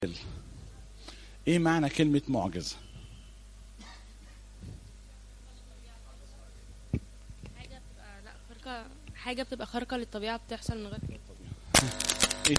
ايه معنى كلمة معجزة؟ حاجه بتبقى لا خارقه حاجه بتبقى خارقه للطبيعه بتحصل من غير إيه؟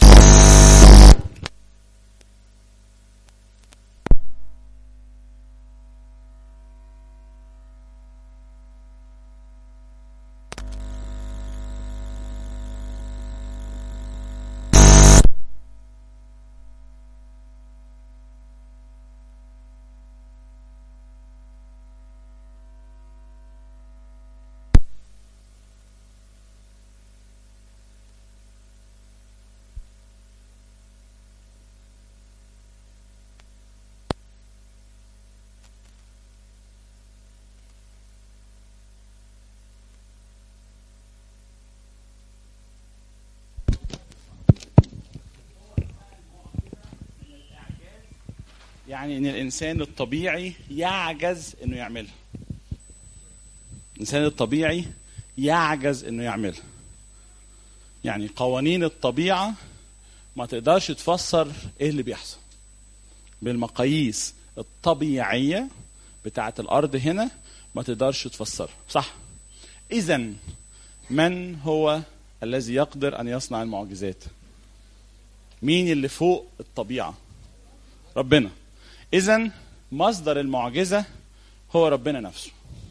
يعني ان الانسان الطبيعي يعجز انه يعملها الانسان الطبيعي يعجز انه يعملها يعني قوانين الطبيعه ما تقدرش تفسر ايه اللي بيحصل بالمقاييس الطبيعيه بتاعه الارض هنا ما تقدرش تفسرها صح اذا من هو الذي يقدر ان يصنع المعجزات مين اللي فوق الطبيعه ربنا اذا مصدر المعجزه هو ربنا نفسه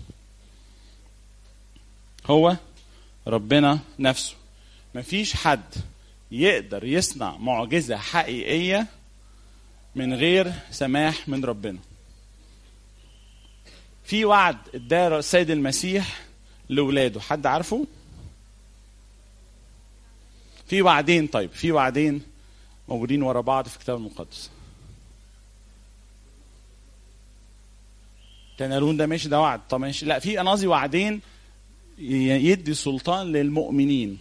هو ربنا نفسه مفيش حد يقدر يصنع معجزه حقيقيه من غير سماح من ربنا في وعد اداه السيد المسيح لاولاده حد عارفه في وعدين طيب في وعدين موجودين ورا بعض في الكتاب المقدس تنالون ده ماشي ده وعد طب ماشي لا في انا قصدي وعدين ي- يدي سلطان للمؤمنين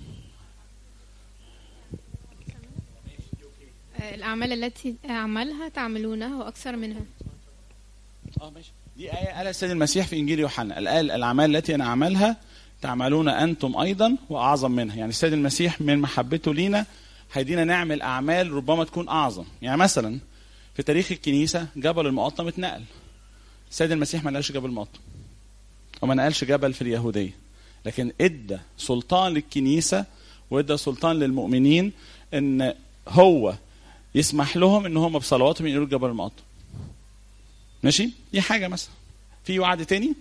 آه، الأعمال التي أعملها تعملونها وأكثر منها اه ماشي دي آية قالها السيد المسيح في إنجيل يوحنا قال الأعمال التي أنا أعملها تعملون أنتم أيضا وأعظم منها يعني السيد المسيح من محبته لينا هيدينا نعمل أعمال ربما تكون أعظم يعني مثلا في تاريخ الكنيسة جبل المقطم اتنقل السيد المسيح ما نقلش جبل المقطم وما نقلش جبل في اليهودية لكن ادى سلطان للكنيسة وادى سلطان للمؤمنين ان هو يسمح لهم ان هم بصلواتهم ينقلوا جبل المقطم ماشي دي حاجه مثلا في وعد تاني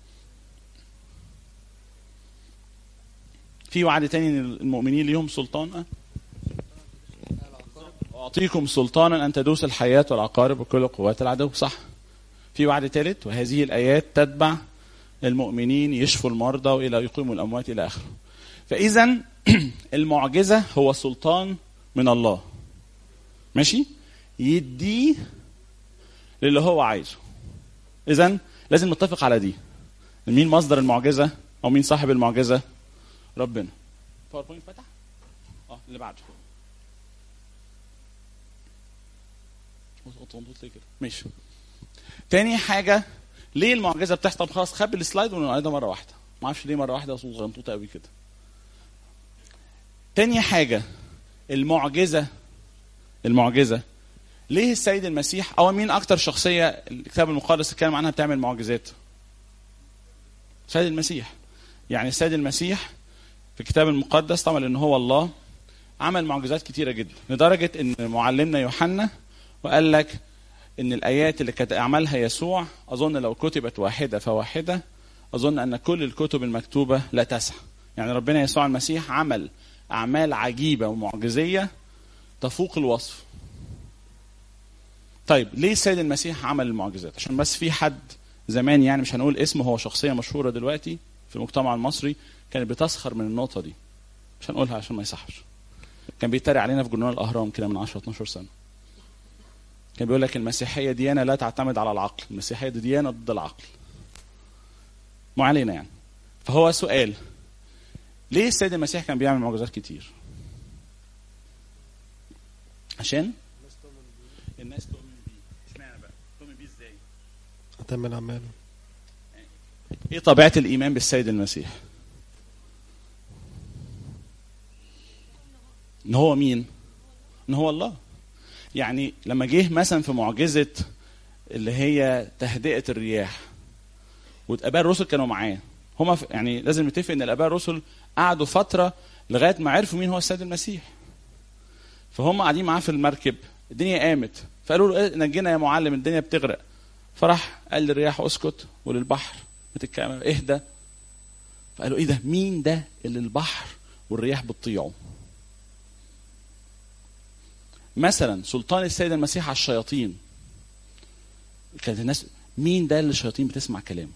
في وعد تاني ان المؤمنين ليهم سلطان أه؟ اعطيكم سلطانا ان تدوس الحياه والعقارب وكل قوات العدو صح في وعد ثالث وهذه الايات تتبع المؤمنين يشفوا المرضى والى يقيموا الاموات الى اخره فاذا المعجزه هو سلطان من الله ماشي يديه للي هو عايزه اذا لازم نتفق على دي مين مصدر المعجزه او مين صاحب المعجزه ربنا باوربوينت فتح اه اللي بعده مظبوط ليه كده ماشي تاني حاجه ليه المعجزه بتحصل طب خلاص خبي السلايد ونعيدها مره واحده ما اعرفش ليه مره واحده صوت غنطوطه قوي كده تاني حاجه المعجزه المعجزه ليه السيد المسيح او مين اكتر شخصيه الكتاب المقدس اتكلم عنها بتعمل معجزات السيد المسيح يعني السيد المسيح في الكتاب المقدس طبعا لان هو الله عمل معجزات كتيره جدا لدرجه ان معلمنا يوحنا وقال لك ان الايات اللي كانت عملها يسوع اظن لو كتبت واحده فواحده اظن ان كل الكتب المكتوبه لا تسع يعني ربنا يسوع المسيح عمل اعمال عجيبه ومعجزيه تفوق الوصف طيب ليه السيد المسيح عمل المعجزات عشان بس في حد زمان يعني مش هنقول اسمه هو شخصيه مشهوره دلوقتي في المجتمع المصري كانت بتسخر من النقطه دي مش هنقولها عشان ما يصحش كان بيتريق علينا في جورنال الاهرام كده من 10 12 سنه كان بيقول لك المسيحيه ديانه لا تعتمد على العقل المسيحيه دي ديانه ضد العقل ما علينا يعني فهو سؤال ليه السيد المسيح كان بيعمل معجزات كتير عشان الناس تؤمن بيه اشمعنى بقى تؤمن بيه ازاي أتم أعماله ايه طبيعه الايمان بالسيد المسيح ان هو مين ان هو الله يعني لما جه مثلا في معجزه اللي هي تهدئه الرياح والاباء الرسل كانوا معاه هما ف- يعني لازم نتفق ان الاباء الرسل قعدوا فتره لغايه ما عرفوا مين هو السيد المسيح فهم قاعدين معاه في المركب الدنيا قامت فقالوا له إيه نجينا يا معلم الدنيا بتغرق فراح قال للرياح اسكت وللبحر بتتكلم اهدى فقالوا ايه ده مين ده اللي البحر والرياح بتطيعه مثلا سلطان السيد المسيح على الشياطين كانت الناس مين ده اللي الشياطين بتسمع كلامه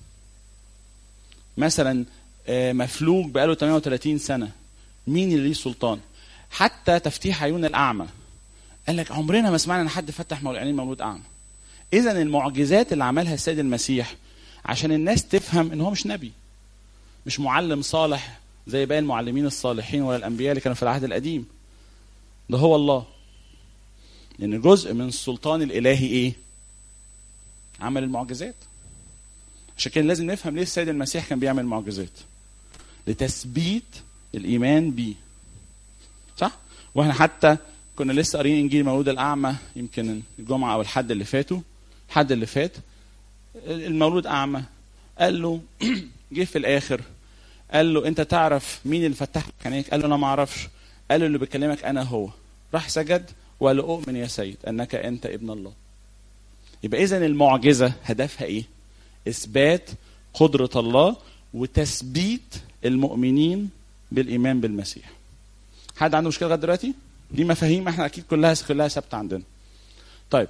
مثلا آه، مفلوج بقاله 38 سنه مين اللي ليه سلطان حتى تفتيح عيون الاعمى قال لك عمرنا ما سمعنا ان حد فتح مول- عينين مولود اعمى اذا المعجزات اللي عملها السيد المسيح عشان الناس تفهم ان هو مش نبي مش معلم صالح زي باقي المعلمين الصالحين ولا الانبياء اللي كانوا في العهد القديم ده هو الله لان جزء من السلطان الالهي ايه عمل المعجزات عشان كده لازم نفهم ليه السيد المسيح كان بيعمل معجزات لتثبيت الايمان بيه صح واحنا حتى كنا لسه قاريين انجيل مولود الاعمى يمكن الجمعه او الحد اللي فاتوا الحد اللي فات المولود اعمى قال له جه في الاخر قال له انت تعرف مين اللي فتح لك عينيك قال له انا ما اعرفش قال له اللي بيكلمك انا هو راح سجد وقال له اؤمن يا سيد انك انت ابن الله يبقى اذا المعجزه هدفها ايه اثبات قدره الله وتثبيت المؤمنين بالايمان بالمسيح حد عنده مشكله لغايه دلوقتي دي مفاهيم احنا اكيد كلها كلها ثابته عندنا طيب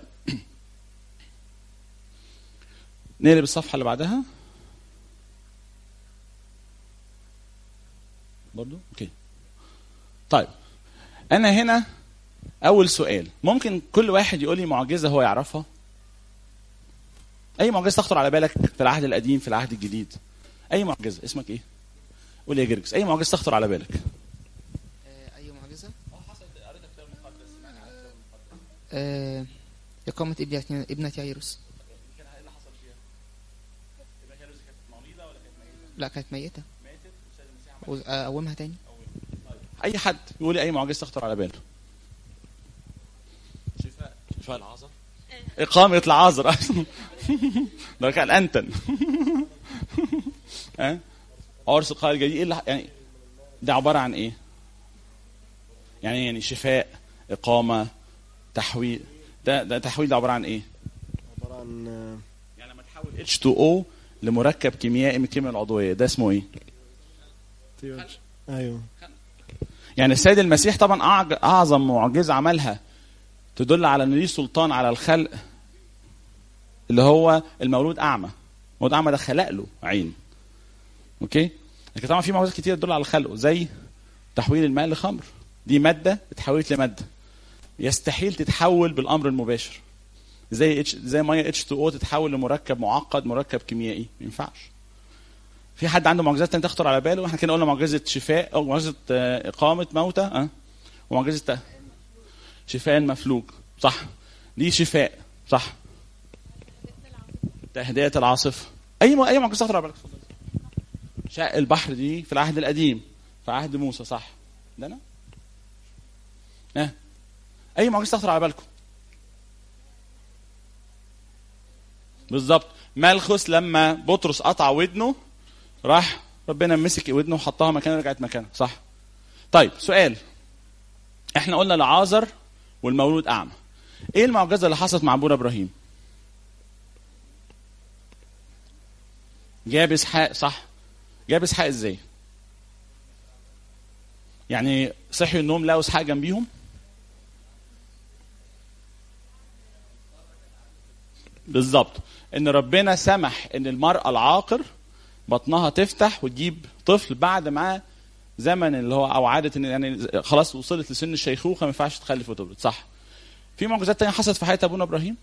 نقلب الصفحه اللي بعدها برضو اوكي طيب انا هنا اول سؤال ممكن كل واحد يقول لي معجزه هو يعرفها اي معجزه تخطر على بالك في العهد القديم في العهد الجديد اي معجزه اسمك ايه قول يا جرجس اي معجزه تخطر على بالك آه، أي معجزة؟ آه، إقامة ابنة ابنة يايروس لا كانت ميتة وقومها تاني اي حد يقول لي اي معجزه تخطر على باله شفاء شفاء العذر اقامه العذر ده كان انتن ها عرس القائد الجديد ايه اللي يعني ده عباره عن ايه يعني يعني شفاء اقامه تحويل ده ده تحويل ده عباره عن ايه عباره عن آه، يعني لما تحول H2O لمركب كيميائي من الكيمياء العضويه ده اسمه ايه تيولوجي. ايوه يعني السيد المسيح طبعا أعج- اعظم معجزه عملها تدل على ان ليه سلطان على الخلق اللي هو المولود اعمى المولود اعمى ده خلق له عين اوكي لكن طبعا في معجزات كتير تدل على خلقه زي تحويل الماء لخمر دي ماده اتحولت لماده يستحيل تتحول بالامر المباشر زي اتش زي ميه اتش 2 او تتحول لمركب معقد مركب كيميائي ما ينفعش في حد عنده معجزات تانية تخطر على باله احنا كده قلنا معجزه شفاء او معجزه آه، اقامه موتى اه ومعجزه شفاء المفلوج صح دي شفاء صح تهدئه العاصفه اي م... اي معجزه تخطر على بالك اتفضل. شق البحر دي في العهد القديم في عهد موسى صح ده انا اه اي معجزه تخطر على بالكم بالظبط ملخص لما بطرس قطع ودنه راح ربنا مسك ودنه وحطها مكانها رجعت مكانها صح طيب سؤال احنا قلنا لعازر والمولود اعمى ايه المعجزه اللي حصلت مع ابونا ابراهيم جاب اسحاق صح جاب اسحاق ازاي يعني صحيوا النوم لقوا اسحاق جنبيهم بالظبط ان ربنا سمح ان المراه العاقر بطنها تفتح وتجيب طفل بعد ما زمن اللي هو او عاده ان يعني خلاص وصلت لسن الشيخوخه ما ينفعش تخلف وتولد صح في معجزات تانية حصلت في حياه ابونا ابراهيم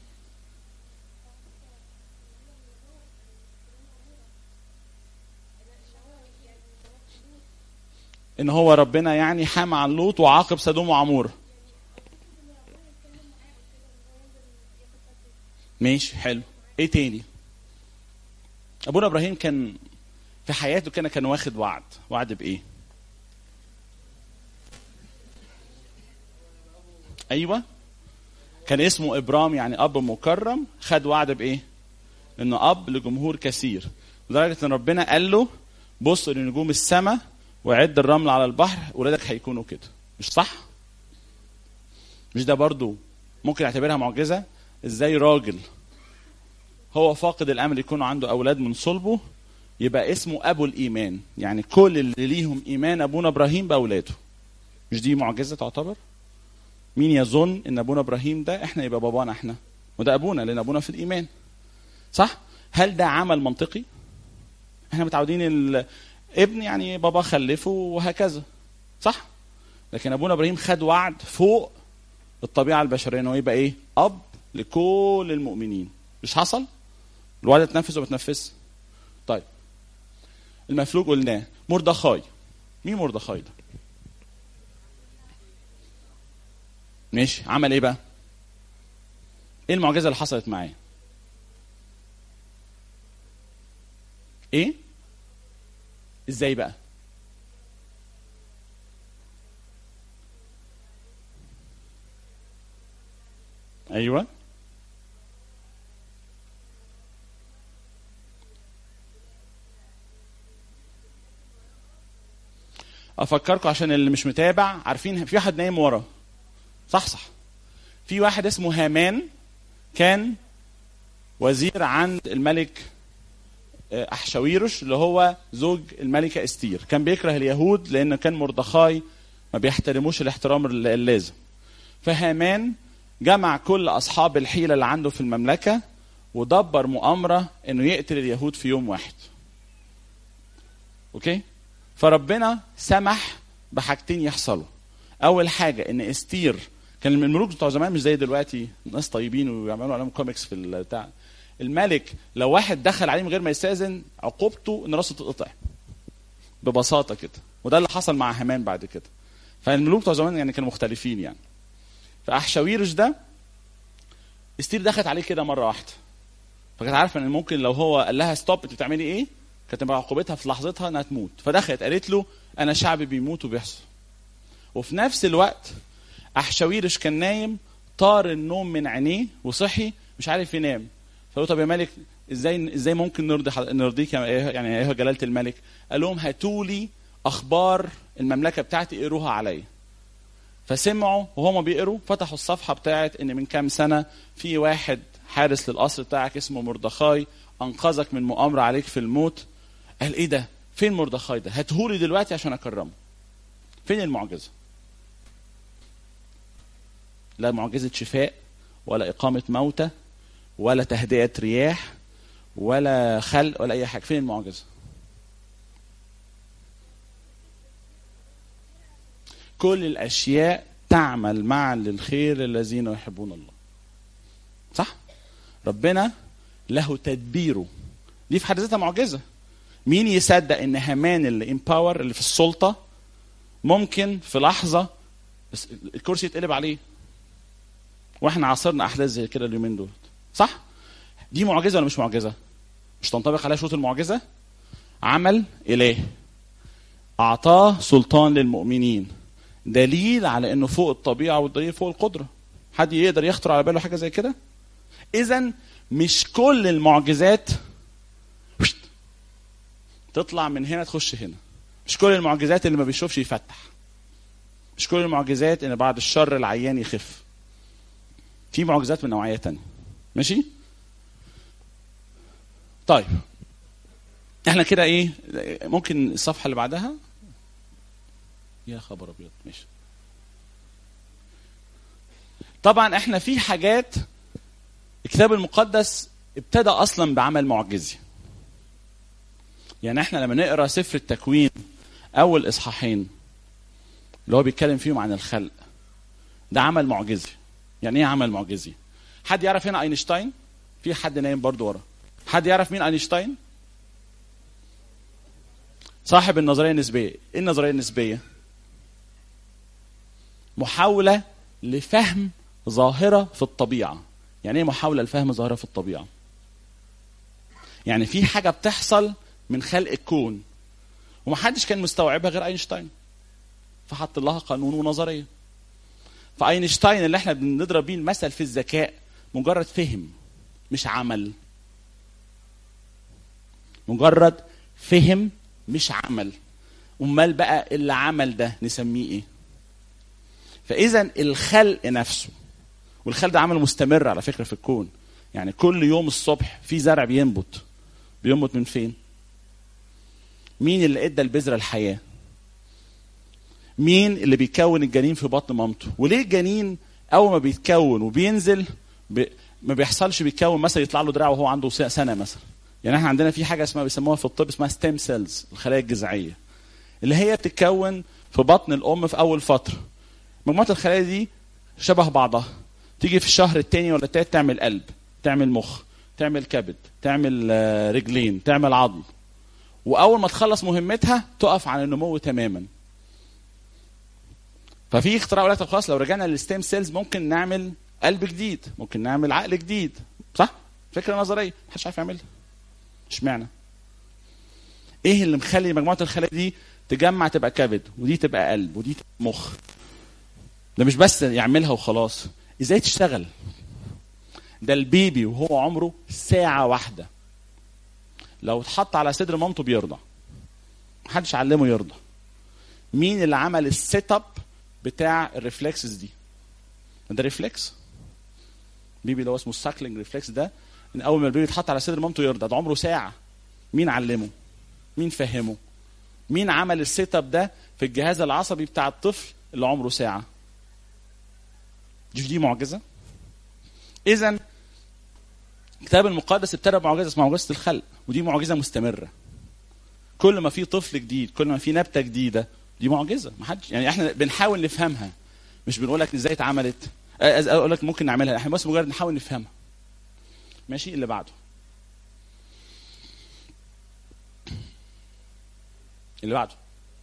ان هو ربنا يعني حام عن لوط وعاقب سدوم وعمور ماشي حلو ايه تاني ابونا ابراهيم كان في حياته كان كان واخد وعد وعد بايه ايوه كان اسمه ابرام يعني اب مكرم خد وعد بايه انه اب لجمهور كثير لدرجه ان ربنا قال له بص لنجوم السماء وعد الرمل على البحر ولادك هيكونوا كده مش صح مش ده برضو ممكن يعتبرها معجزه ازاي راجل هو فاقد الامل يكون عنده اولاد من صلبه يبقى اسمه ابو الايمان يعني كل اللي ليهم ايمان ابونا ابراهيم باولاده مش دي معجزه تعتبر مين يظن ان ابونا ابراهيم ده احنا يبقى بابانا احنا وده ابونا لان ابونا في الايمان صح هل ده عمل منطقي احنا متعودين الابن يعني بابا خلفه وهكذا صح لكن ابونا ابراهيم خد وعد فوق الطبيعه البشريه انه يبقى ايه اب لكل المؤمنين مش حصل الوعد اتنفذ وما اتنفذش طيب المفلوج قلناه مردخاي مين مردخاي ده ماشي عمل ايه بقى ايه المعجزه اللي حصلت معاه ايه ازاي بقى ايوه افكركم عشان اللي مش متابع عارفين في واحد نايم ورا صح صح في واحد اسمه هامان كان وزير عند الملك احشاويرش اللي هو زوج الملكه استير كان بيكره اليهود لان كان مردخاي ما بيحترموش الاحترام اللازم فهامان جمع كل اصحاب الحيله اللي عنده في المملكه ودبر مؤامره انه يقتل اليهود في يوم واحد اوكي فربنا سمح بحاجتين يحصلوا اول حاجه ان استير كان الملوك بتوع زمان مش زي دلوقتي ناس طيبين ويعملوا عليهم كوميكس في البتاع الملك لو واحد دخل عليه من غير ما يستاذن عقوبته ان راسه تتقطع ببساطه كده وده اللي حصل مع هامان بعد كده فالملوك بتوع زمان يعني كانوا مختلفين يعني فاحشاويرش ده استير دخلت عليه كده مره واحده فكانت عارفه ان ممكن لو هو قال لها ستوب انت بتعملي ايه كانت تبقى عقوبتها في لحظتها انها تموت فدخلت قالت له انا شعبي بيموت وبيحصل وفي نفس الوقت احشاويرش كان نايم طار النوم من عينيه وصحي مش عارف ينام فقالوا طب يا ملك ازاي ازاي ممكن نرضي نرضيك يعني ايه جلاله الملك قال لهم هاتوا لي اخبار المملكه بتاعتي اقروها عليا فسمعوا وهم بيقروا فتحوا الصفحه بتاعت ان من كام سنه في واحد حارس للقصر بتاعك اسمه مردخاي انقذك من مؤامره عليك في الموت قال ايه ده فين مردخاي ده هاتهولي دلوقتي عشان اكرمه فين المعجزه لا معجزه شفاء ولا اقامه موتى ولا تهدئه رياح ولا خلق ولا اي حاجه فين المعجزه كل الاشياء تعمل معا للخير الذين يحبون الله صح ربنا له تدبيره دي في حد ذاتها معجزه مين يصدق ان هامان اللي امباور اللي في السلطه ممكن في لحظه الكرسي يتقلب عليه واحنا عاصرنا احداث زي كده اليومين دول صح دي معجزه ولا مش معجزه مش تنطبق عليها شروط المعجزه عمل اله اعطاه سلطان للمؤمنين دليل على انه فوق الطبيعه والدليل فوق القدره حد يقدر يخطر على باله حاجه زي كده اذا مش كل المعجزات تطلع من هنا تخش هنا مش كل المعجزات اللي ما بيشوفش يفتح مش كل المعجزات ان بعد الشر العيان يخف في معجزات من نوعيه تانية ماشي طيب احنا كده ايه ممكن الصفحه اللي بعدها يا خبر ابيض ماشي طبعا احنا في حاجات الكتاب المقدس ابتدى اصلا بعمل معجزي يعني احنا لما نقرا سفر التكوين اول اصحاحين اللي هو بيتكلم فيهم عن الخلق ده عمل معجزي يعني ايه عمل معجزي حد يعرف هنا اينشتاين في حد نايم برضو ورا حد يعرف مين اينشتاين صاحب النظريه النسبيه ايه النظريه النسبيه محاوله لفهم ظاهره في الطبيعه يعني ايه محاوله لفهم ظاهره في الطبيعه يعني في حاجه بتحصل من خلق الكون ومحدش كان مستوعبها غير اينشتاين فحط لها قانون ونظريه فاينشتاين اللي احنا بنضرب بيه المثل في الذكاء مجرد فهم مش عمل مجرد فهم مش عمل امال بقى اللي عمل ده نسميه ايه فاذا الخلق نفسه والخلق ده عمل مستمر على فكره في الكون يعني كل يوم الصبح في زرع بينبت بينبت من فين مين اللي ادى البذره الحياه مين اللي بيكون الجنين في بطن مامته وليه الجنين اول ما بيتكون وبينزل ب... ما بيحصلش بيتكون مثلا يطلع له دراع وهو عنده س- سنه مثلا يعني احنا عندنا في حاجه اسمها بيسموها في الطب اسمها ستيم سيلز الخلايا الجذعيه اللي هي بتتكون في بطن الام في اول فتره مجموعه الخلايا دي شبه بعضها تيجي في الشهر الثاني ولا الثالث تعمل قلب تعمل مخ تعمل كبد تعمل آه، رجلين تعمل عظم واول ما تخلص مهمتها تقف عن النمو تماما ففي اختراع يقول لك طب خلاص لو رجعنا للستيم سيلز ممكن نعمل قلب جديد ممكن نعمل عقل جديد صح فكره نظريه محدش عارف يعملها اشمعنى ايه اللي مخلي مجموعه الخلايا دي تجمع تبقى كبد ودي تبقى قلب ودي تبقى مخ ده مش بس يعملها وخلاص ازاي تشتغل ده البيبي وهو عمره ساعة واحدة لو اتحط على صدر مامته بيرضع محدش علمه يرضع مين اللي عمل السيت اب بتاع الريفلكسز دي ده ريفلكس بيبي اللي هو اسمه الساكلينج ريفلكس ده ان اول ما البيبي يتحط على صدر مامته يرضع ده عمره ساعة مين علمه مين فهمه مين عمل السيت اب ده في الجهاز العصبي بتاع الطفل اللي عمره ساعة دي دي معجزة اذا الكتاب المقدس ابتدى بمعجزه اسمها معجزه الخلق ودي معجزه مستمره كل ما في طفل جديد كل ما في نبته جديده دي معجزه ما حدش يعني احنا بنحاول نفهمها مش بنقول لك ازاي اتعملت أ- أ- اقول لك ممكن نعملها احنا بس مجرد نحاول نفهمها ماشي اللي بعده اللي بعده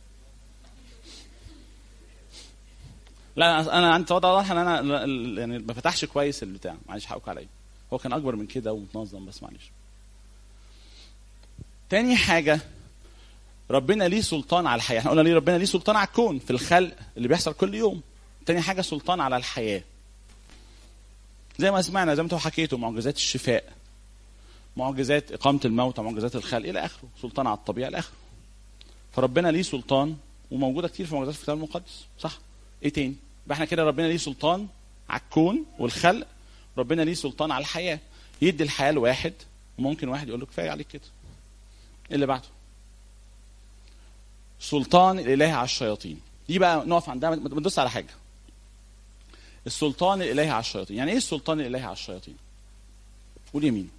لا أنا- انا عندي وضع واضح ان انا ل- ل- يعني ما فتحش كويس البتاع معلش حقك عليا هو كان اكبر من كده ومتنظم بس معلش تاني حاجه ربنا ليه سلطان على الحياه احنا قلنا ليه ربنا ليه سلطان على الكون في الخلق اللي بيحصل كل يوم تاني حاجه سلطان على الحياه زي ما سمعنا زي ما انتوا حكيتوا معجزات الشفاء معجزات اقامه الموتى معجزات الخلق الى اخره سلطان على الطبيعه الى اخره فربنا ليه سلطان وموجوده كتير في معجزات في الكتاب المقدس صح ايه تاني يبقى احنا كده ربنا ليه سلطان على الكون والخلق ربنا ليه سلطان على الحياه يدي الحياه لواحد وممكن واحد يقول له كفايه عليك كده إيه اللي بعده سلطان الالهي على الشياطين دي بقى نقف عندها ما تدوس على حاجه السلطان الالهي على الشياطين يعني ايه السلطان الالهي على الشياطين قول يمين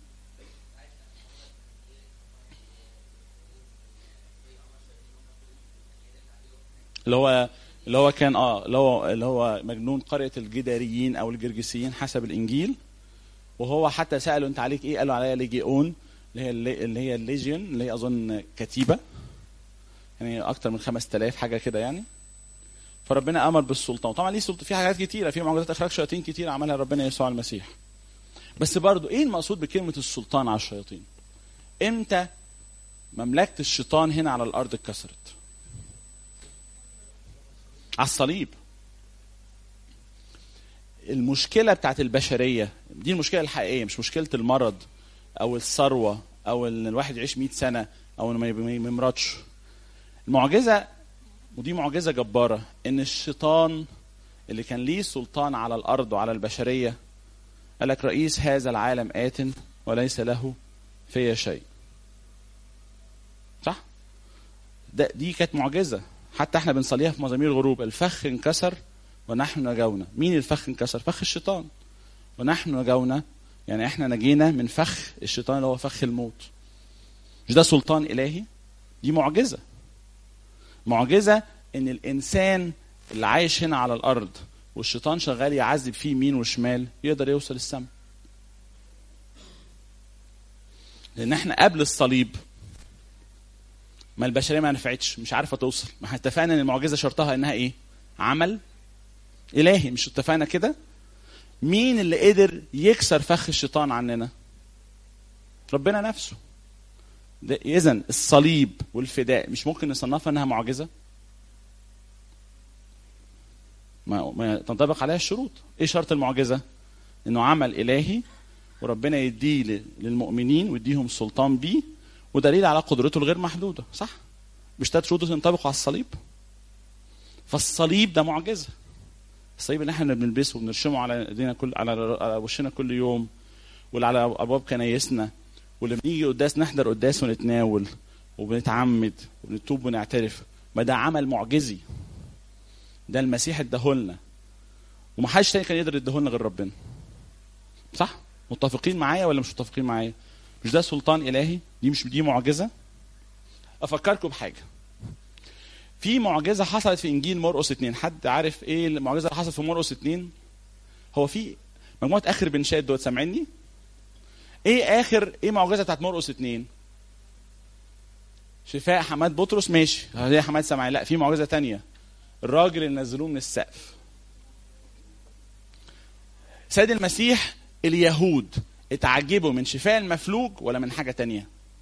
اللي هو اللي هو كان اه اللي هو اللي هو مجنون قريه الجداريين او الجرجسيين حسب الانجيل وهو حتى ساله انت عليك ايه قالوا عليا ليجيون اللي هي اللي اللي هي الليجيون اللي هي اظن كتيبه يعني اكتر من 5000 حاجه كده يعني فربنا امر بالسلطان طبعا ليه سلطان في حاجات كتيره في معجزات اخراج شياطين كتير عملها ربنا يسوع المسيح بس برضو ايه المقصود بكلمه السلطان على الشياطين امتى مملكه الشيطان هنا على الارض اتكسرت على الصليب المشكله بتاعت البشريه دي المشكله الحقيقيه مش مشكله المرض او الثروه او ان الواحد يعيش 100 سنه او انه ما يب- ما يمرضش المعجزه ودي معجزه جباره ان الشيطان اللي كان ليه سلطان على الارض وعلى البشريه قال لك رئيس هذا العالم آت وليس له في شيء صح ده دي كانت معجزه حتى احنا بنصليها في مزامير الغروب الفخ انكسر ونحن نجونا مين الفخ انكسر فخ الشيطان ونحن نجونا يعني احنا نجينا من فخ الشيطان اللي هو فخ الموت مش ده سلطان الهي دي معجزه معجزه ان الانسان اللي عايش هنا على الارض والشيطان شغال يعذب فيه يمين وشمال يقدر يوصل السماء لان احنا قبل الصليب ما البشريه ما نفعتش مش عارفه توصل ما احنا اتفقنا ان المعجزه شرطها انها ايه عمل الهي مش اتفقنا كده مين اللي قدر يكسر فخ الشيطان عننا ربنا نفسه اذا الصليب والفداء مش ممكن نصنفها انها معجزه ما, ما تنطبق عليها الشروط ايه شرط المعجزه انه عمل الهي وربنا يديه ل- للمؤمنين ويديهم سلطان بيه ودليل على قدرته الغير محدوده صح مش تلات شروط تنطبق على الصليب فالصليب ده معجزه الصليب اللي احنا بنلبسه وبنرشمه على ايدينا كل على على وشنا كل يوم واللي على ابواب كنايسنا واللي بنيجي قداس نحضر قداس ونتناول وبنتعمد وبنتوب ونعترف ما ده عمل معجزي ده المسيح اداهولنا ومحدش تاني كان يقدر يديهولنا غير ربنا صح متفقين معايا ولا مش متفقين معايا مش ده سلطان الهي دي مش دي معجزه افكركم بحاجه في معجزه حصلت في انجيل مرقس اتنين حد عارف ايه المعجزه اللي حصلت في مرقس اتنين هو في مجموعه اخر بنشات دول سامعيني ايه اخر ايه معجزه بتاعت مرقس اتنين شفاء حماد بطرس ماشي هي حماد سامعين لا في معجزه تانية الراجل اللي نزلوه من السقف سيد المسيح اليهود اتعجبوا من شفاء المفلوج ولا من حاجه تانية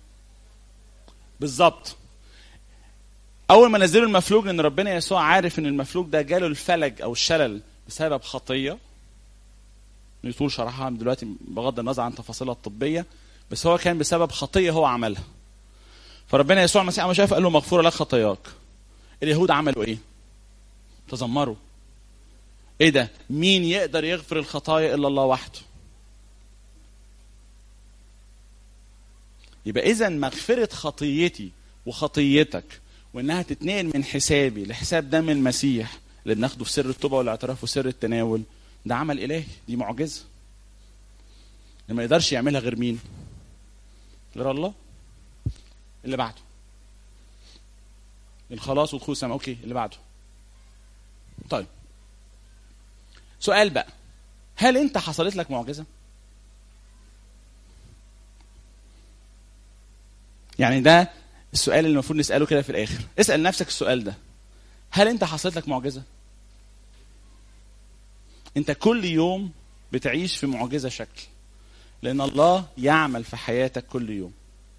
بالظبط اول ما نزلوا المفلوج لان ربنا يسوع عارف ان المفلوج ده جاله الفلج او الشلل بسبب خطيه يطول شرحها دلوقتي بغض النظر عن تفاصيلها الطبيه بس هو كان بسبب خطيه هو عملها فربنا يسوع المسيح اما شاف قال له مغفوره لك خطاياك اليهود عملوا ايه تذمروا ايه ده مين يقدر يغفر الخطايا الا الله وحده يبقى اذا مغفره خطيتي وخطيتك وانها تتنقل من حسابي لحساب دم المسيح اللي بناخده في سر التوبه والاعتراف وسر التناول ده عمل الهي دي معجزه اللي ما يقدرش يعملها غير مين غير الله اللي بعده الخلاص ودخول السماء اوكي اللي بعده طيب سؤال بقى هل انت حصلت لك معجزه يعني ده السؤال اللي المفروض نساله كده في الاخر اسال نفسك السؤال ده هل انت حصلت لك معجزه انت كل يوم بتعيش في معجزه شكل لان الله يعمل في حياتك كل يوم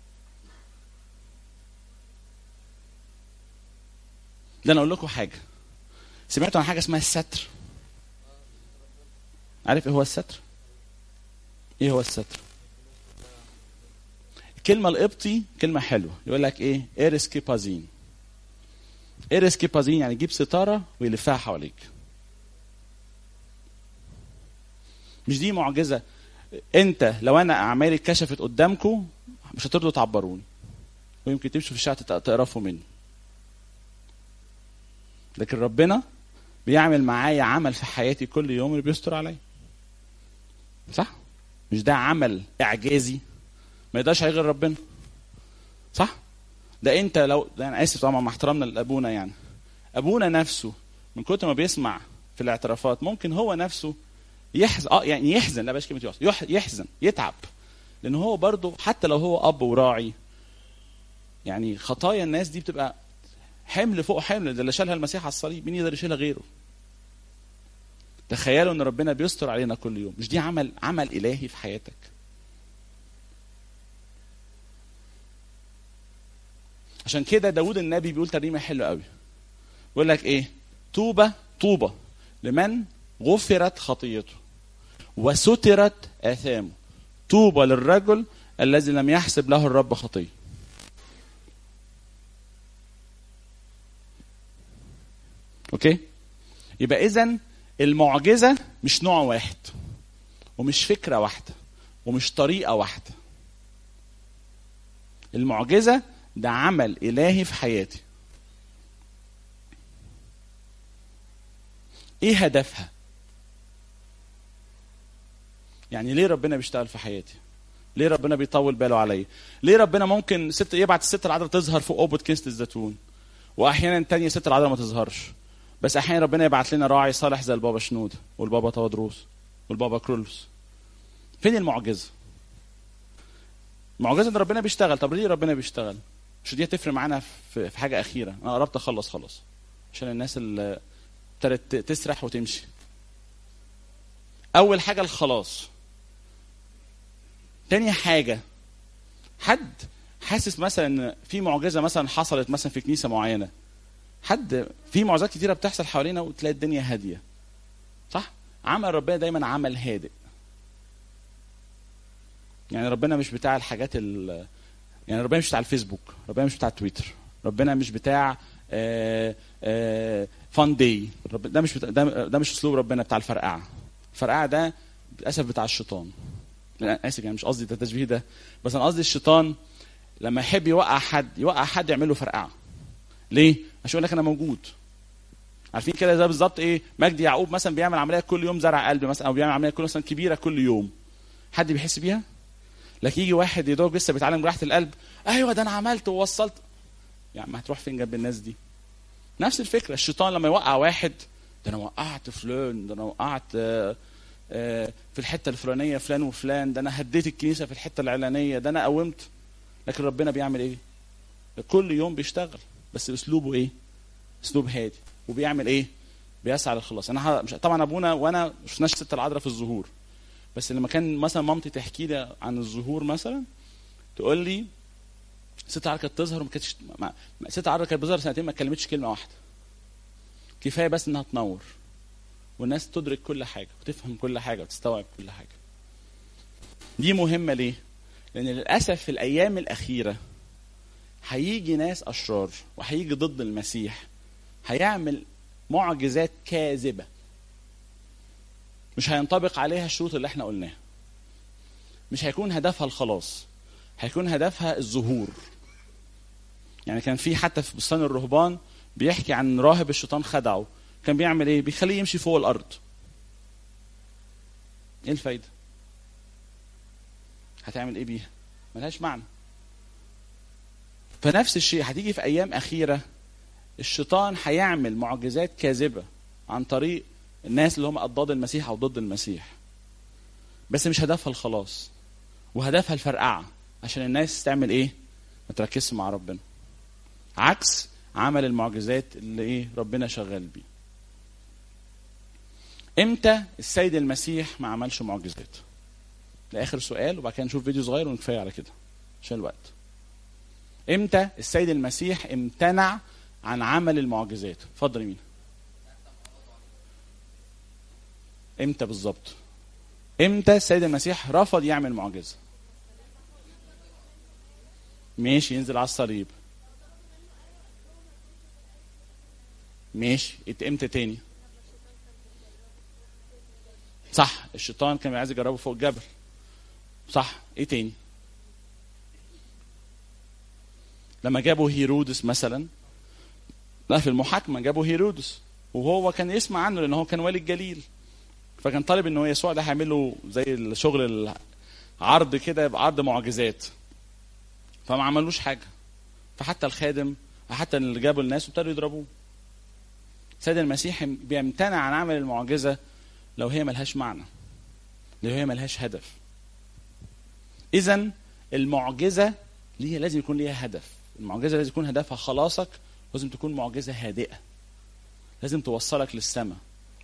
ده انا اقول لكم حاجه سمعتوا عن حاجه اسمها الستر عارف ايه هو الستر ايه هو الستر الكلمه القبطي كلمه حلوه يقول لك ايه ايرسكيبازين ايرسكيبازين يعني جيب ستاره ويلفها حواليك مش دي معجزه انت لو انا اعمالي اتكشفت قدامكم مش هترضوا تعبروني ويمكن تمشوا في الشارع تت- تقرفوا مني لكن ربنا بيعمل معايا عمل في حياتي كل يوم اللي بيستر عليا صح مش ده عمل اعجازي ما يقدرش عليه غير ربنا صح ده انت لو ده انا اسف طبعا مع احترامنا لابونا يعني ابونا نفسه من كتر ما بيسمع في الاعترافات ممكن هو نفسه يحزن اه يعني يحزن لا بلاش كلمه يحزن يح- يحزن يتعب لان هو برضه حتى لو هو اب وراعي يعني خطايا الناس دي بتبقى حمل فوق حمل ده اللي شالها المسيح على الصليب مين يقدر يشيلها غيره تخيلوا ان ربنا بيستر علينا كل يوم مش دي عمل عمل الهي في حياتك عشان كده داود النبي بيقول ترنيمه حلوه قوي بيقول لك ايه طوبى طوبى لمن غفرت خطيته وسترت اثامه طوبى للرجل الذي لم يحسب له الرب خطيه اوكي يبقى اذا المعجزه مش نوع واحد ومش فكره واحده ومش طريقه واحده المعجزه ده عمل الهي في حياتي ايه هدفها يعني ليه ربنا بيشتغل في حياتي ليه ربنا بيطول باله عليا ليه ربنا ممكن ست يبعت الست العذراء تظهر فوق قبه كنيسه الزيتون واحيانا تانية ست العذراء ما تظهرش بس احيانا ربنا يبعت لنا راعي صالح زي البابا شنود والبابا تودروس والبابا كرولوس فين المعجزه معجزه ان ربنا بيشتغل طب ليه ربنا بيشتغل مش دي هتفرق معانا في في حاجه اخيره انا قربت اخلص خلاص عشان الناس اللي ابتدت تسرح وتمشي اول حاجه الخلاص تاني حاجه حد حاسس مثلا ان في معجزه مثلا حصلت مثلا في كنيسه معينه حد في معجزات كتيره بتحصل حوالينا وتلاقي الدنيا هاديه صح عمل ربنا دايما عمل هادئ يعني ربنا مش بتاع الحاجات ال يعني ربنا مش بتاع الفيسبوك ربنا مش بتاع تويتر ربنا مش بتاع آه آه فان داي ده مش بتاع ده, ده مش اسلوب ربنا بتاع الفرقعه الفرقعه ده للاسف بتاع الشيطان لا اسف يعني مش قصدي ده التشبيه ده بس انا قصدي الشيطان لما يحب يوقع حد يوقع حد يعمل له فرقعه ليه عشان يقول لك انا موجود عارفين كده ده بالظبط ايه مجدي يعقوب مثلا بيعمل عمليه كل يوم زرع قلب مثلا او بيعمل عمليه كل مثلا كبيره كل يوم حد بيحس بيها لكن يجي واحد يا دوب لسه بيتعلم جراحه القلب ايوه ده انا عملت ووصلت يعني ما هتروح فين جنب الناس دي نفس الفكره الشيطان لما يوقع واحد ده انا وقعت فلان ده انا وقعت آه، آه، في الحته الفلانيه فلان وفلان ده انا هديت الكنيسه في الحته العلانيه ده انا قومت لكن ربنا بيعمل ايه كل يوم بيشتغل بس اسلوبه ايه اسلوب هادي وبيعمل ايه بيسعى للخلاص انا ه- مش طبعا ابونا وانا ما شفناش ست العذراء في الظهور بس لما كان مثلا مامتي تحكي لي عن الظهور مثلا تقول لي ست العذراء كانت تظهر وما كانتش ما- ما- ست العذراء كانت بتظهر سنتين ما اتكلمتش كلمه واحده كفايه بس انها تنور والناس تدرك كل حاجه وتفهم كل حاجه وتستوعب كل حاجه دي مهمه ليه لان للاسف في الايام الاخيره هيجي ناس اشرار وهيجي ضد المسيح هيعمل معجزات كاذبه مش هينطبق عليها الشروط اللي احنا قلناها مش هيكون هدفها الخلاص هيكون هدفها الظهور يعني كان في حتى في بستان الرهبان بيحكي عن راهب الشيطان خدعه كان بيعمل ايه بيخليه يمشي فوق الارض ايه الفايده هتعمل ايه بيها ملهاش معنى فنفس الشيء هتيجي في ايام اخيره الشيطان هيعمل معجزات كاذبه عن طريق الناس اللي هم اضداد المسيح او ضد المسيح بس مش هدفها الخلاص وهدفها الفرقعه عشان الناس تعمل ايه ما تركزش مع ربنا عكس عمل المعجزات اللي ايه ربنا شغال بيه امتى السيد المسيح ما عملش معجزات ده اخر سؤال وبعد كده نشوف فيديو صغير ونكفايه على كده عشان الوقت امتى السيد المسيح امتنع عن عمل المعجزات اتفضل مين امتى بالظبط امتى السيد المسيح رفض يعمل معجزه ماشي ينزل على الصليب ماشي ات- امتى تاني صح الشيطان كان عايز يجربه فوق الجبل صح ايه تاني لما جابوا هيرودس مثلا لا في المحاكمه جابوا هيرودس وهو كان يسمع عنه لان هو كان والي الجليل فكان طالب ان هو يسوع ده هيعمل له زي الشغل العرض كده يبقى عرض معجزات فما عملوش حاجه فحتى الخادم حتى اللي جابوا الناس ابتدوا يضربوه سيد المسيح بيمتنع عن عمل المعجزه لو هي ملهاش معنى لو هي ملهاش هدف اذا المعجزه ليها لازم يكون ليها هدف المعجزه لازم يكون هدفها خلاصك لازم تكون معجزه هادئه لازم توصلك للسماء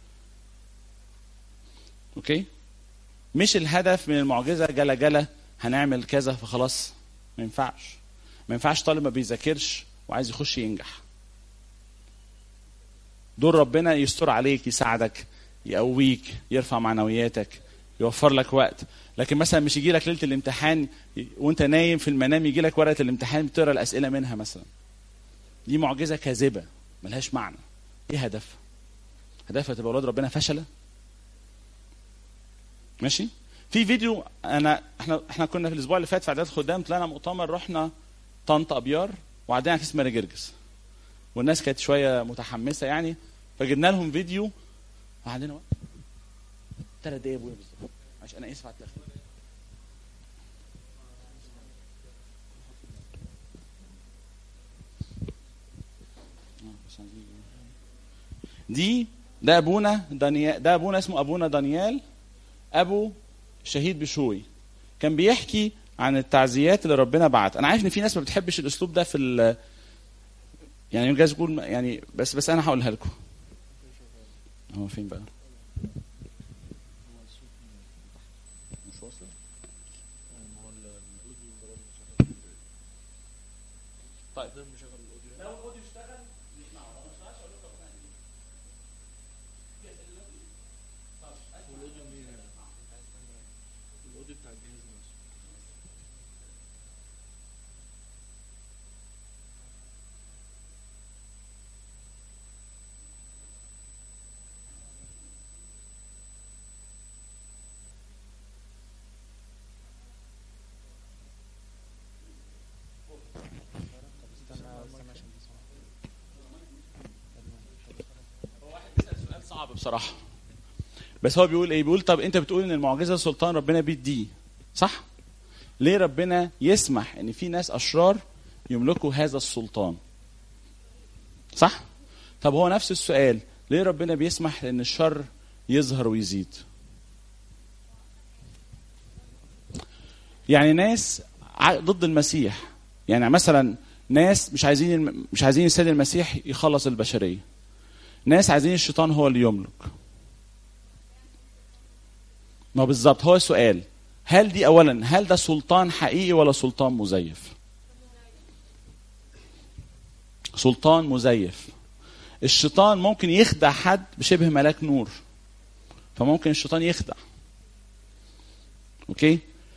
اوكي مش الهدف من المعجزه جلا جلا هنعمل كذا فخلاص ما ينفعش ما ينفعش طالب ما بيذاكرش وعايز يخش ينجح دور ربنا يستر عليك يساعدك يقويك يرفع معنوياتك يوفر لك وقت لكن مثلا مش يجي لك ليله الامتحان ي- وانت نايم في المنام يجي لك ورقه الامتحان بتقرا الاسئله منها مثلا دي معجزه كاذبه ملهاش معنى ايه هدفها هدفها تبقى اولاد ربنا فشله ماشي في فيديو انا احنا احنا كنا في الاسبوع اللي فات في اعداد خدام طلعنا مؤتمر رحنا طنطا ابيار وعدينا على كيس ماري جرجس والناس كانت شويه متحمسه يعني فجبنا لهم فيديو وعندنا وقت ثلاث دقايق ابويا بالظبط عشان انا اسف على التاخير دي ده ابونا دانيال ده ابونا اسمه ابونا دانيال ابو شهيد بشوي كان بيحكي عن التعزيات اللي ربنا بعت انا عارف ان في ناس ما بتحبش الاسلوب ده في ال يعني جايز يقول يعني بس بس انا هقولها لكم هو فين بقى مش واصل طيب لو الاوديو اشتغل نسمعه لو ما اشتغلش اقول لكم ربنا يهديك. في أسئلة دلوقتي؟ سؤال صعب بصراحه بس هو بيقول ايه بيقول طب انت بتقول ان المعجزه سلطان ربنا بيديه صح ليه ربنا يسمح ان في ناس اشرار يملكوا هذا السلطان صح طب هو نفس السؤال ليه ربنا بيسمح ان الشر يظهر ويزيد يعني ناس ع- ضد المسيح يعني مثلا ناس مش عايزين الم- مش عايزين السيد المسيح يخلص البشريه ناس عايزين الشيطان هو اللي يملك ما بالظبط هو السؤال هل دي اولا هل ده سلطان حقيقي ولا سلطان مزيف سلطان مزيف الشيطان ممكن يخدع حد بشبه ملاك نور فممكن الشيطان يخدع اوكي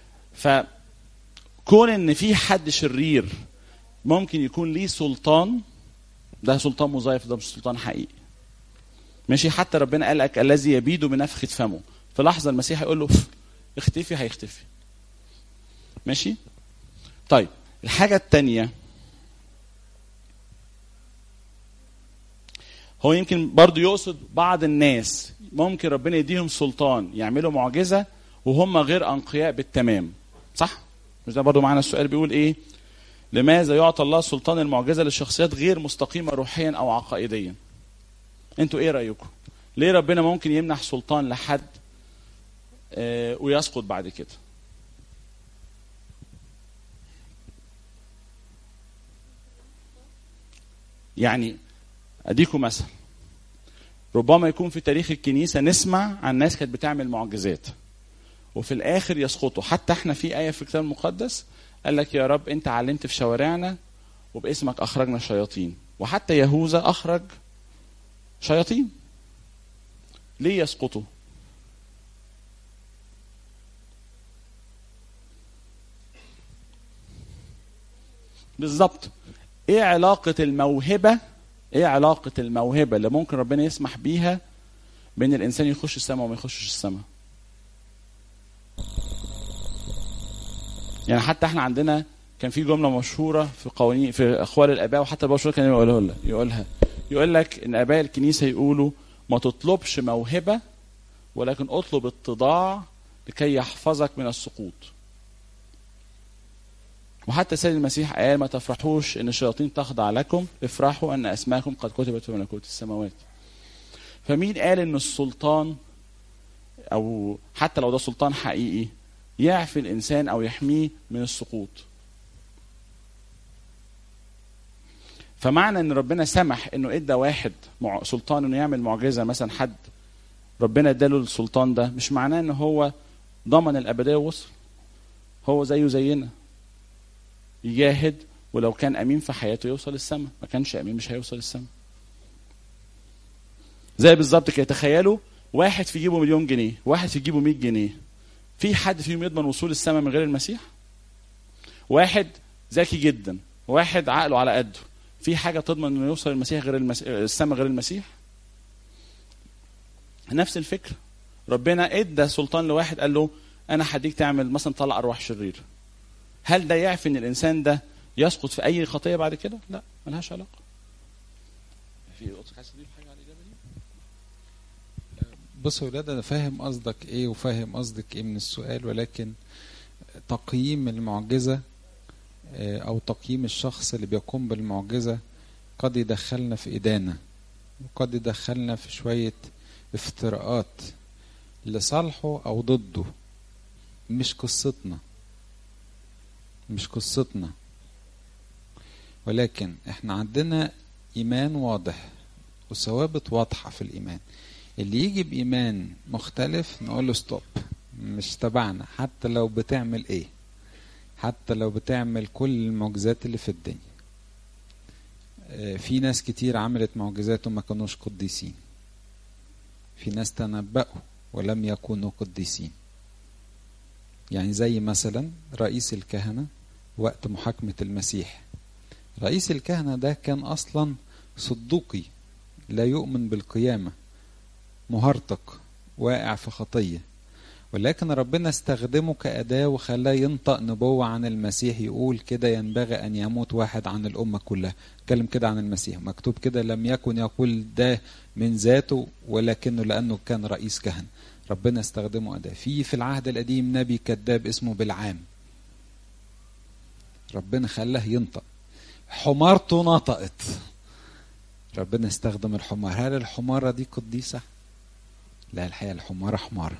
فكون ان في حد شرير ممكن يكون ليه سلطان ده سلطان مزيف ده مش سلطان حقيقي ماشي حتى ربنا قال لك الذي يبيد بنفخة فمه في لحظة المسيح يقول له "ف- اختفي هيختفي ماشي طيب الحاجة التانية هو يمكن برضو يقصد بعض الناس ممكن ربنا يديهم سلطان يعملوا معجزة وهم غير أنقياء بالتمام صح؟ مش ده برضو معانا السؤال بيقول إيه؟ لماذا يعطى الله سلطان المعجزة للشخصيات غير مستقيمة روحيا أو عقائديا؟ انتوا ايه رايكم ليه ربنا ممكن يمنح سلطان لحد آه ويسقط بعد كده يعني اديكم مثل ربما يكون في تاريخ الكنيسه نسمع عن ناس كانت بتعمل معجزات وفي الاخر يسقطوا حتى احنا في ايه في الكتاب المقدس قال لك يا رب انت علمت في شوارعنا وباسمك اخرجنا الشياطين وحتى يهوذا اخرج شياطين ليه يسقطوا بالظبط ايه علاقة الموهبة ايه علاقة الموهبة اللي ممكن ربنا يسمح بيها بين الانسان يخش السماء وما يخشش السماء يعني حتى احنا عندنا كان في جملة مشهورة في قوانين في اخوال الاباء وحتى البشر كان يقولها يقولها يقول لك ان اباء الكنيسة يقولوا ما تطلبش موهبة ولكن اطلب اتضاع لكي يحفظك من السقوط وحتى السيد المسيح قال ما تفرحوش ان الشياطين تخضع لكم افرحوا ان اسماءكم قد كتبت في ملكوت السماوات فمين قال ان السلطان او حتى لو ده سلطان حقيقي يعفي الانسان او يحميه من السقوط فمعنى ان ربنا سمح انه ادى واحد مع سلطان انه يعمل معجزه مثلا حد ربنا اداله السلطان ده مش معناه ان هو ضمن الابديه ووصل هو زيه زينا يجاهد ولو كان امين في حياته يوصل السماء ما كانش امين مش هيوصل السماء زي بالظبط كده تخيلوا واحد في جيبه مليون جنيه واحد في جيبه 100 جنيه في حد فيهم يضمن وصول السماء من غير المسيح واحد ذكي جدا واحد عقله على قده في حاجه تضمن انه يوصل المسيح غير المس... السماء غير المسيح نفس الفكره ربنا ادى سلطان لواحد قال له انا هديك تعمل مثلا طلع ارواح شرير هل ده يعفي ان الانسان ده يسقط في اي خطيه بعد كده لا ملهاش علاقه في قطك عايز تضيف حاجه على الاجابه دي بص يا ولاد انا فاهم قصدك ايه وفاهم قصدك ايه من السؤال ولكن تقييم المعجزه آه، او تقييم الشخص اللي بيقوم بالمعجزه قد يدخلنا في ادانه وقد يدخلنا في شويه افتراءات لصالحه او ضده مش قصتنا مش قصتنا ولكن احنا عندنا ايمان واضح وثوابت واضحه في الايمان اللي يجي بإيمان مختلف نقول له ستوب مش تبعنا حتى لو بتعمل ايه حتى لو بتعمل كل المعجزات اللي في الدنيا آه، في ناس كتير عملت معجزات وما كانوش قديسين في ناس تنبأوا ولم يكونوا قديسين يعني زي مثلا رئيس الكهنة وقت محاكمة المسيح رئيس الكهنة ده كان أصلا صدوقي لا يؤمن بالقيامة مهرطق واقع في خطية ولكن ربنا استخدمه كأداة وخلاه ينطق نبوة عن المسيح يقول كده ينبغي أن يموت واحد عن الأمة كلها اتكلم كده عن المسيح مكتوب كده لم يكن يقول ده من ذاته ولكنه لأنه كان رئيس كهنة ربنا استخدمه أداة في في العهد القديم نبي كذاب اسمه بالعام ربنا خلاه ينطق حمارته نطقت ربنا استخدم الحمار هل الحمارة دي قديسة لا الحقيقة الحمارة حمارة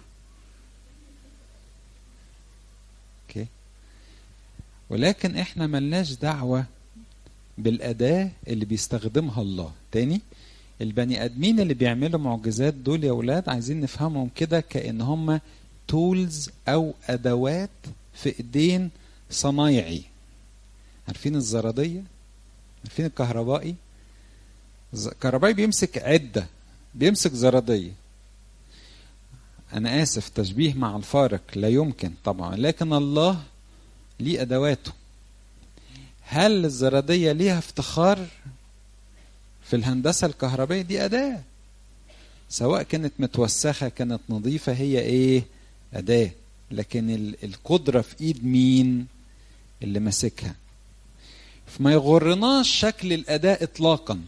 اوكي ولكن احنا ملناش دعوة بالأداة اللي بيستخدمها الله تاني البني ادمين اللي بيعملوا معجزات دول يا ولاد عايزين نفهمهم كده كأن هم تولز او ادوات في ايدين صنايعي عارفين الزرادية عارفين الكهربائي الكهربائي بيمسك عدة بيمسك زرادية أنا آسف تشبيه مع الفارق لا يمكن طبعا لكن الله ليه أدواته هل الزرادية ليها افتخار في الهندسة الكهربائية دي أداة سواء كانت متوسخة كانت نظيفة هي إيه أداة لكن القدرة في إيد مين اللي ماسكها فما يغرناش شكل الأداة إطلاقا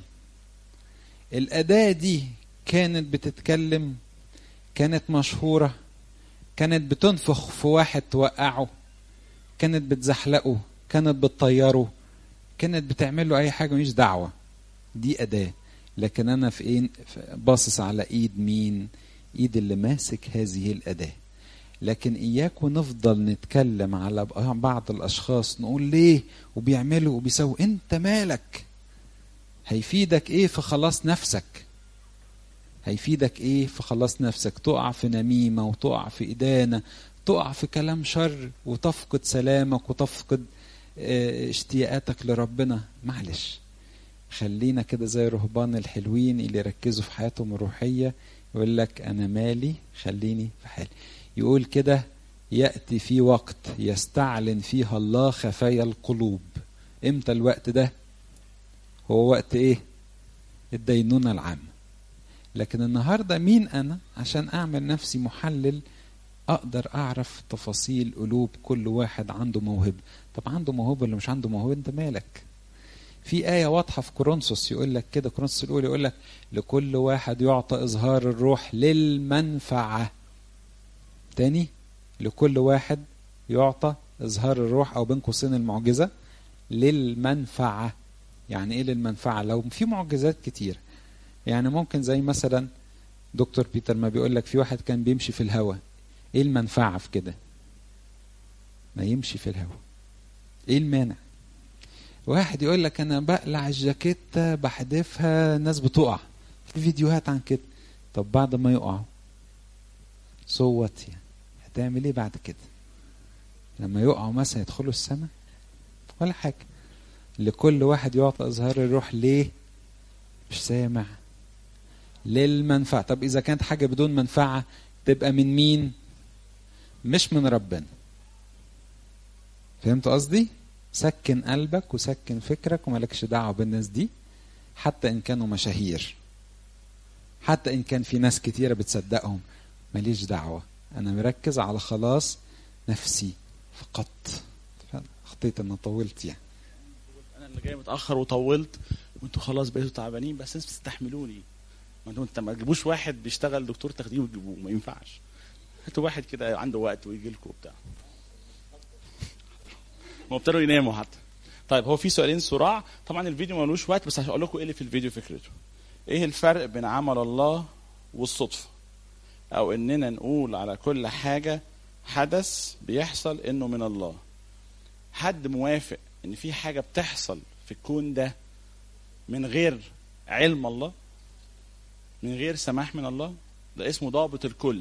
الأداة دي كانت بتتكلم كانت مشهورة كانت بتنفخ في واحد توقعه كانت بتزحلقه كانت بتطيره كانت بتعمل له أي حاجة مش دعوة دي أداة لكن أنا في إيه باصص على إيد مين إيد اللي ماسك هذه الأداة لكن إياك ونفضل نتكلم على بعض الأشخاص نقول ليه وبيعملوا وبيسووا أنت مالك هيفيدك إيه في خلاص نفسك هيفيدك إيه في خلاص نفسك تقع في نميمة وتقع في إدانة تقع في كلام شر وتفقد سلامك وتفقد اشتياقاتك لربنا معلش خلينا كده زي الرهبان الحلوين اللي يركزوا في حياتهم الروحية يقول لك أنا مالي خليني في حالي يقول كده يأتي في وقت يستعلن فيها الله خفايا القلوب امتى الوقت ده هو وقت ايه الدينونة العامة لكن النهاردة مين أنا عشان أعمل نفسي محلل أقدر أعرف تفاصيل قلوب كل واحد عنده موهبة طب عنده موهبة ولا مش عنده موهبة أنت مالك في آية واضحة في كورنثوس يقول لك كده كورنثوس الأولى يقول لك لكل واحد يعطى إظهار الروح للمنفعة تاني لكل واحد يعطى إظهار الروح أو بين قوسين المعجزة للمنفعة يعني إيه للمنفعة لو في معجزات كتير يعني ممكن زي مثلا دكتور بيتر ما بيقول لك في واحد كان بيمشي في الهواء ايه المنفعة في كده ما يمشي في الهواء ايه المانع واحد يقول لك انا بقلع الجاكيتة بحدفها الناس بتقع في فيديوهات عن كده طب بعد ما يقعوا صوت يعني هتعمل ايه بعد كده لما يقعوا مثلا يدخلوا السماء ولا حاجة لكل واحد يعطى إظهار الروح ليه مش سامع للمنفعة طب إذا كانت حاجة بدون منفعة تبقى من مين مش من ربنا فهمت قصدي سكن قلبك وسكن فكرك ومالكش دعوة بالناس دي حتى إن كانوا مشاهير حتى إن كان في ناس كتيرة بتصدقهم ماليش دعوة أنا مركز على خلاص نفسي فقط خطيت أنا طولت يعني انا اللي جاي متاخر وطولت وانتوا خلاص بقيتوا تعبانين بس انتوا بتستحملوني ما انتوا انت ما تجيبوش واحد بيشتغل دكتور تخدير وتجيبوه ما ينفعش هاتوا واحد كده عنده وقت ويجي لكم وبتاع ما ابتدوا يناموا حتى طيب هو في سؤالين صراع طبعا الفيديو ملوش وقت بس هقول لكم ايه اللي في الفيديو فكرته ايه الفرق بين عمل الله والصدفه او اننا نقول على كل حاجه حدث بيحصل انه من الله حد موافق ان في حاجه بتحصل في الكون ده من غير علم الله من غير سماح من الله ده اسمه ضابط الكل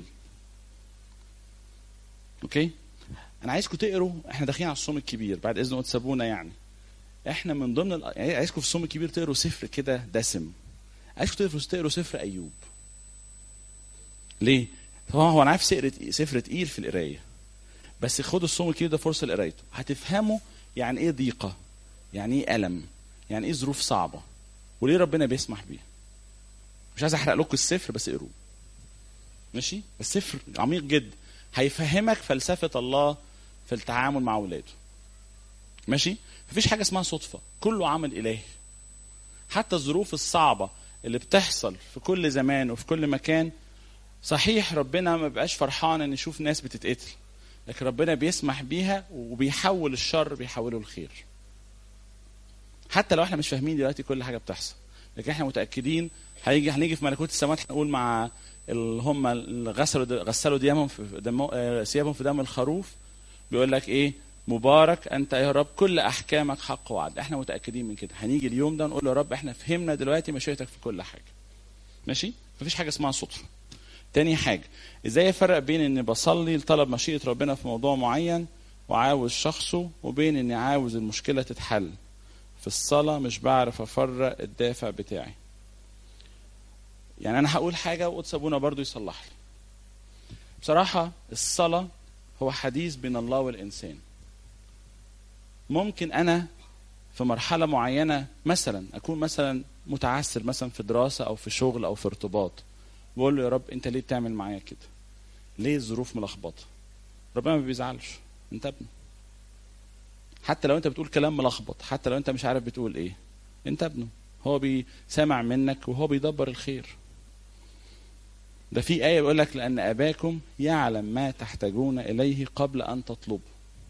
اوكي انا عايزكم تقروا احنا داخلين على الصوم الكبير بعد اذن تسابونا يعني احنا من ضمن ال... يعني عايزكم في الصوم الكبير تقروا سفر كده دسم عايزكم تقروا تقروا سفر ايوب ليه طبعا هو انا عارف سفر سفر تقيل في القرايه بس خدوا الصوم الكبير ده فرصه لقرايته هتفهموا يعني ايه ضيقه يعني ايه الم يعني ايه ظروف صعبه وليه ربنا بيسمح بيها مش عايز احرق لكم السفر بس اقروه ماشي بس سفر عميق جدا هيفهمك فلسفه الله في التعامل مع اولاده ماشي مفيش حاجه اسمها صدفه كله عمل الهي حتى الظروف الصعبه اللي بتحصل في كل زمان وفي كل مكان صحيح ربنا ما بقاش فرحان ان يشوف ناس بتتقتل لكن ربنا بيسمح بيها وبيحول الشر بيحوله الخير حتى لو احنا مش فاهمين دلوقتي كل حاجه بتحصل لكن احنا متاكدين هيجي هنيجي في ملكوت السماوات هنقول مع اللي هم اللي غسلوا غسلوا ديامهم في دم آه، ثيابهم في دم الخروف بيقول لك ايه مبارك انت يا رب كل احكامك حق وعدل احنا متاكدين من كده هنيجي اليوم ده نقول له يا رب احنا فهمنا دلوقتي مشيئتك في كل حاجه ماشي مفيش حاجه اسمها صدفه تاني حاجه ازاي افرق بين اني بصلي لطلب مشيئه ربنا في موضوع معين وعاوز شخصه وبين اني عاوز المشكله تتحل في الصلاه مش بعرف افرق الدافع بتاعي يعني انا هقول حاجه وقدس ابونا برضو يصلح لي بصراحه الصلاه هو حديث بين الله والانسان ممكن انا في مرحله معينه مثلا اكون مثلا متعثر مثلا في دراسه او في شغل او في ارتباط بقول له يا رب انت ليه بتعمل معايا كده ليه الظروف ملخبطه ربنا ما بيزعلش انت ابنه حتى لو انت بتقول كلام ملخبط حتى لو انت مش عارف بتقول ايه انت ابنه هو بيسمع منك وهو بيدبر الخير ده في آية بيقول لك لأن أباكم يعلم ما تحتاجون إليه قبل أن تطلبوا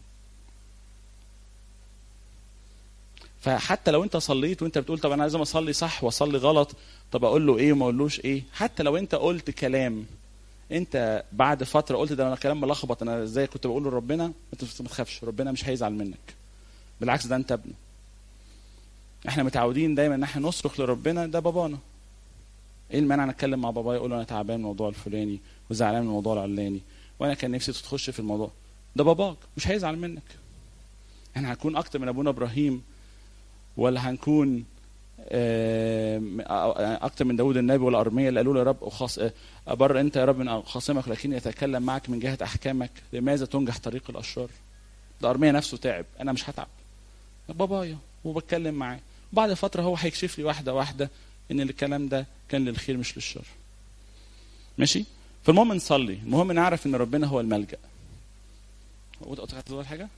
فحتى لو انت صليت وانت بتقول طب انا لازم اصلي صح واصلي غلط طب اقول له ايه وما اقولوش ايه حتى لو انت قلت كلام انت بعد فتره قلت ده انا كلام ملخبط انا ازاي كنت بقول لربنا انت ما تخافش ربنا مش هيزعل منك بالعكس ده انت ابنه احنا متعودين دايما ان احنا نصرخ لربنا ده بابانا ايه المانع انا اتكلم مع بابايا اقول له انا تعبان من الموضوع الفلاني وزعلان من الموضوع العلاني وانا كان نفسي تخش في الموضوع ده باباك مش هيزعل منك احنا هنكون اكتر من ابونا ابراهيم ولا هنكون آم، اكتر من داود النبي ولا ارميا اللي قالوا له يا رب أخاص ابر انت يا رب من خاصمك لكن يتكلم معك من جهه احكامك لماذا تنجح طريق الاشرار ده ارميا نفسه تعب انا مش هتعب بابايا وبتكلم معاه بعد فتره هو هيكشف لي واحده واحده ان الكلام ده كان للخير مش للشر ماشي فالمهم نصلي المهم نعرف ان ربنا هو الملجا قطعت حاجه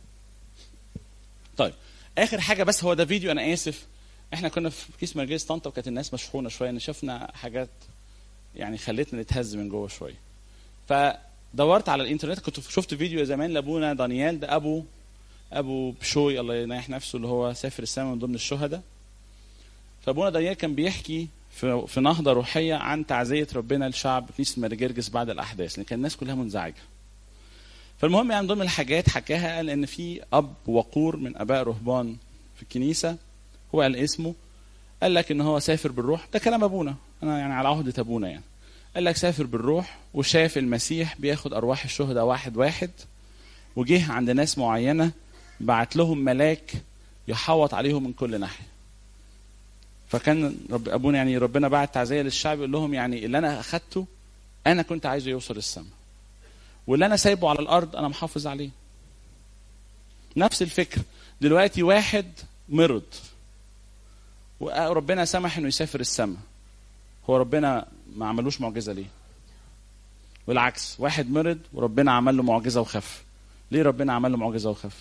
طيب اخر حاجه بس هو ده فيديو انا اسف احنا كنا في كيس مرجيز طنطا وكانت الناس مشحونه شويه ان شفنا حاجات يعني خلتنا نتهز من جوه شويه فدورت على الانترنت كنت شفت فيديو زمان لابونا دانيال ده ابو ابو بشوي الله ينيح نفسه اللي هو سافر السماء من ضمن الشهداء فابونا دانيال كان بيحكي في في نهضه روحيه عن تعزيه ربنا لشعب كنيسه مارجرجس بعد الاحداث لان كان الناس كلها منزعجه فالمهم يعني من ضمن الحاجات حكاها قال ان في اب وقور من اباء رهبان في الكنيسه هو قال اسمه قال لك ان هو سافر بالروح ده كلام ابونا انا يعني على عهده ابونا يعني قال لك سافر بالروح وشاف المسيح بياخد ارواح الشهداء واحد واحد وجه عند ناس معينه بعت لهم ملاك يحوط عليهم من كل ناحيه فكان رب ابونا يعني ربنا بعت تعزيه للشعب يقول لهم يعني اللي انا اخدته انا كنت عايزه يوصل السماء واللي انا سايبه على الارض انا محافظ عليه نفس الفكر دلوقتي واحد مرض وربنا سمح انه يسافر السماء هو ربنا ما عملوش معجزه ليه والعكس واحد مرض وربنا عمل له معجزه وخف ليه ربنا عمل له معجزه وخف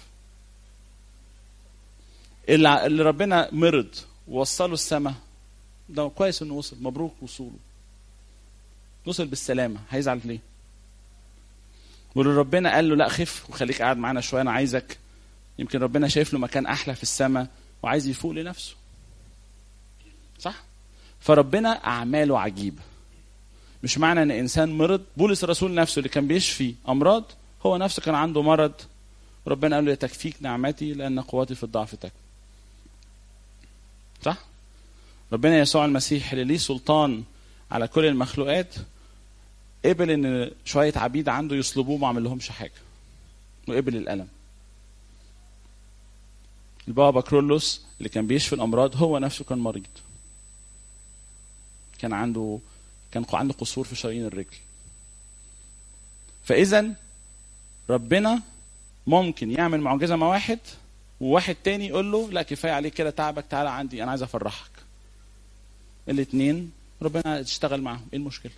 اللي اللي ربنا مرض ووصله السماء ده كويس انه وصل مبروك وصوله وصل بالسلامه هيزعل ليه واللي ربنا قال له لا خف وخليك قاعد معانا شويه انا عايزك يمكن ربنا شايف له مكان احلى في السماء وعايز يفوق لنفسه صح فربنا اعماله عجيبه مش معنى ان انسان مرض بولس الرسول نفسه اللي كان بيشفي امراض هو نفسه كان عنده مرض ربنا قال له تكفيك نعمتي لان قوتي في الضعف تكفي صح ربنا يسوع المسيح اللي ليه سلطان على كل المخلوقات قبل ان شويه عبيد عنده يصلبوه ما عمل لهمش حاجه وقبل الالم البابا كرولوس اللي كان بيشفي الامراض هو نفسه كان مريض كان عنده كان عنده قصور في شرايين الرجل فاذا ربنا ممكن يعمل معجزه مع واحد وواحد تاني يقول له لا كفايه عليك كده تعبك تعالى عندي انا عايز افرحك الاثنين ربنا تشتغل معاهم ايه المشكله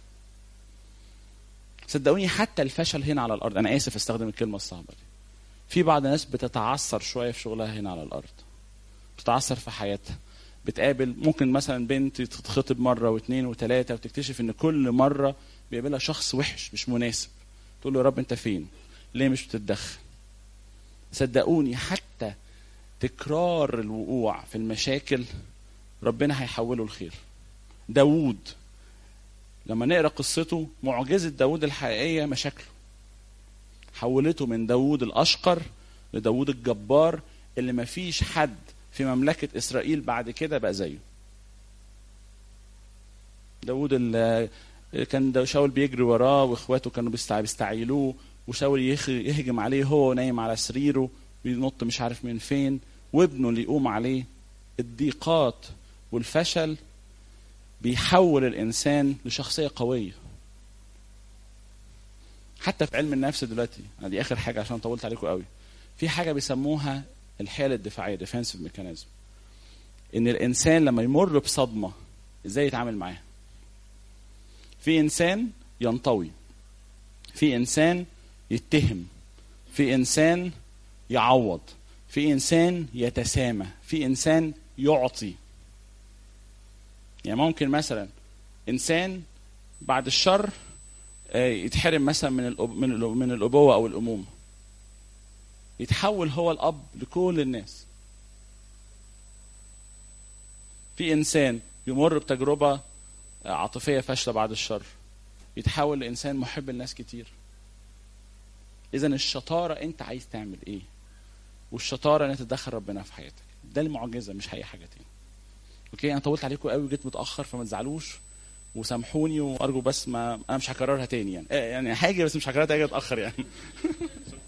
صدقوني حتى الفشل هنا على الارض انا اسف استخدم الكلمه الصعبه دي في بعض الناس بتتعثر شويه في شغلها هنا على الارض بتتعثر في حياتها بتقابل ممكن مثلا بنت تتخطب مره واثنين وثلاثه وتكتشف ان كل مره بيقابلها شخص وحش مش مناسب تقول له يا رب انت فين ليه مش بتتدخل صدقوني حتى تكرار الوقوع في المشاكل ربنا هيحوله الخير داوود لما نقرا قصته معجزه داوود الحقيقيه مشاكله حولته من داوود الاشقر لداوود الجبار اللي ما فيش حد في مملكه اسرائيل بعد كده بقى زيه داوود اللي كان دا شاول بيجري وراه واخواته كانوا بيستع- بيستعيلوه وشاول يخ- يهجم عليه هو نايم على سريره وينط مش عارف من فين وابنه اللي يقوم عليه الضيقات والفشل بيحول الانسان لشخصيه قويه حتى في علم النفس دلوقتي أنا دي اخر حاجه عشان طولت عليكم قوي في حاجه بيسموها الحيله الدفاعيه ديفensive ميكانيزم ان الانسان لما يمر بصدمه ازاي يتعامل معاها في انسان ينطوي في انسان يتهم في انسان يعوض في انسان يتسامى في انسان يعطي يعني ممكن مثلا انسان بعد الشر آه، يتحرم مثلا من الأب من الأب من الابوه او الامومه يتحول هو الاب لكل الناس في انسان يمر بتجربه آه، عاطفيه فاشله بعد الشر يتحول لانسان محب لناس كتير اذا الشطاره انت عايز تعمل ايه والشطاره ان انت تدخل ربنا في حياتك ده المعجزه مش اي حاجه تاني اوكي انا طولت عليكم قوي وجيت متاخر فما تزعلوش وسامحوني وارجو بس ما انا مش هكررها تاني يعني آه، يعني حاجه بس مش هكررها تاني اتاخر يعني